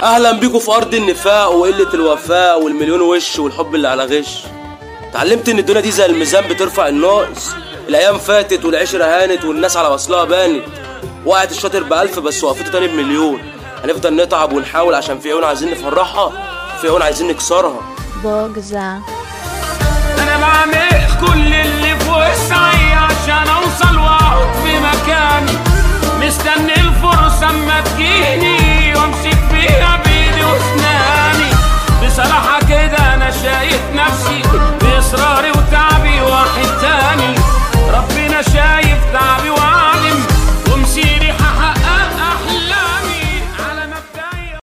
اهلا بيكم في ارض النفاق وقله الوفاء والمليون وش والحب اللي على غش اتعلمت ان الدنيا دي زي الميزان بترفع الناقص الايام فاتت والعشره هانت والناس على وصلها بانت وقعت الشاطر بألف بس وقفته تاني بمليون هنفضل نتعب ونحاول عشان في عيون عايزين نفرحها في عيون عايزين نكسرها بوجزة انا بعمل كل